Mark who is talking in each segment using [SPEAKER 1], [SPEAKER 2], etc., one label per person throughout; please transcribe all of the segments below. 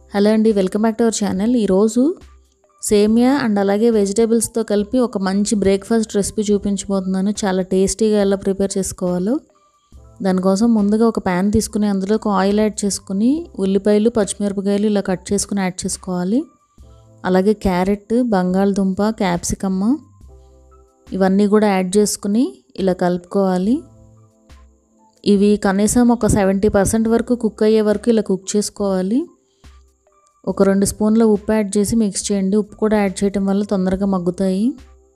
[SPEAKER 1] hello అండి welcome back to our channel ఈరోజు semiya and అలాగే వెజిటేబుల్స్తో కలిపి ఒక మంచి బ్రేక్ఫాస్ట్ రెసిపీ చూపించబోతున్నాను చాలా టేస్టీగా ఎలా ప్రిపేర్ చేసుకోవాలో దానికోసం ముందుగా ఒక ప్యాన్ తీసుకుని అందులో ఒక ఆయిల్ యాడ్ చేసుకుని ఉల్లిపాయలు పచ్చిమిరపకాయలు ఇలా కట్ చేసుకుని యాడ్ చేసుకోవాలి అలాగే క్యారెట్ బంగాళదుంప క్యాప్సికమ్ ఇవన్నీ కూడా యాడ్ చేసుకుని ఇలా కలుపుకోవాలి ఇవి కనీసం ఒక సెవెంటీ పర్సెంట్ వరకు కుక్ అయ్యే వరకు ఇలా కుక్ చేసుకోవాలి ఒక రెండు స్పూన్ల ఉప్పు యాడ్ చేసి మిక్స్ చేయండి ఉప్పు కూడా యాడ్ చేయడం వల్ల తొందరగా మగ్గుతాయి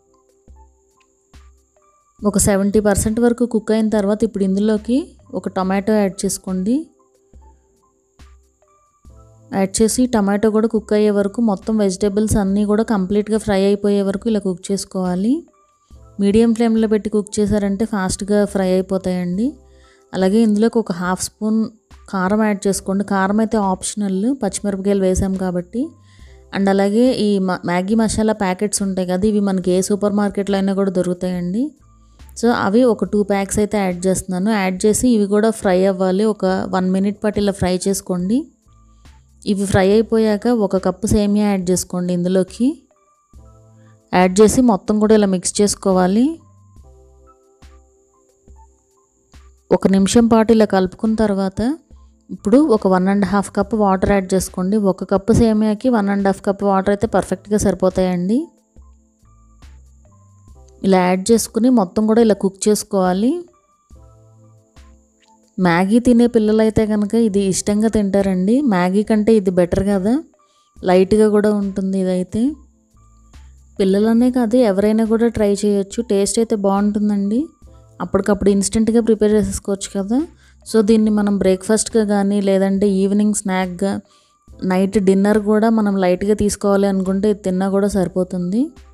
[SPEAKER 1] ఒక సెవెంటీ పర్సెంట్ వరకు కుక్ అయిన తర్వాత ఇప్పుడు ఇందులోకి ఒక టమాటో యాడ్ చేసుకోండి యాడ్ చేసి టమాటో కూడా కుక్ అయ్యే వరకు మొత్తం వెజిటేబుల్స్ అన్నీ కూడా కంప్లీట్గా ఫ్రై అయిపోయే వరకు ఇలా కుక్ చేసుకోవాలి మీడియం ఫ్లేమ్లో పెట్టి కుక్ చేశారంటే ఫాస్ట్గా ఫ్రై అయిపోతాయండి అలాగే ఇందులోకి ఒక హాఫ్ స్పూన్ కారం యాడ్ చేసుకోండి కారం అయితే ఆప్షనల్ పచ్చిమిరపకాయలు వేసాం కాబట్టి అండ్ అలాగే ఈ మ్యాగీ మసాలా ప్యాకెట్స్ ఉంటాయి కదా ఇవి మనకి ఏ సూపర్ మార్కెట్లో అయినా కూడా దొరుకుతాయండి సో అవి ఒక టూ ప్యాక్స్ అయితే యాడ్ చేస్తున్నాను యాడ్ చేసి ఇవి కూడా ఫ్రై అవ్వాలి ఒక వన్ మినిట్ పాటు ఇలా ఫ్రై చేసుకోండి ఇవి ఫ్రై అయిపోయాక ఒక కప్పు సేమియా యాడ్ చేసుకోండి ఇందులోకి యాడ్ చేసి మొత్తం కూడా ఇలా మిక్స్ చేసుకోవాలి ఒక నిమిషం పాటు ఇలా కలుపుకున్న తర్వాత ఇప్పుడు ఒక one and half cup water add చేసుకోండి ఒక కప్పు సేమియాకి one and half cup water అయితే పర్ఫెక్ట్గా సరిపోతాయండి ఇలా యాడ్ చేసుకుని మొత్తం కూడా ఇలా కుక్ చేసుకోవాలి మ్యాగీ తినే పిల్లలైతే కనుక ఇది ఇష్టంగా తింటారండి మ్యాగీ కంటే ఇది బెటర్ కదా లైట్గా కూడా ఉంటుంది ఇదైతే పిల్లలనే కాదు ఎవరైనా కూడా ట్రై చేయొచ్చు టేస్ట్ అయితే బాగుంటుందండి అప్పటికప్పుడు ఇన్స్టెంట్గా ప్రిపేర్ చేసేసుకోవచ్చు కదా సో దీన్ని మనం బ్రేక్ఫాస్ట్గా కానీ లేదంటే ఈవినింగ్ స్నాక్గా నైట్ డిన్నర్ కూడా మనం లైట్గా తీసుకోవాలి అనుకుంటే ఇది తిన్నా కూడా సరిపోతుంది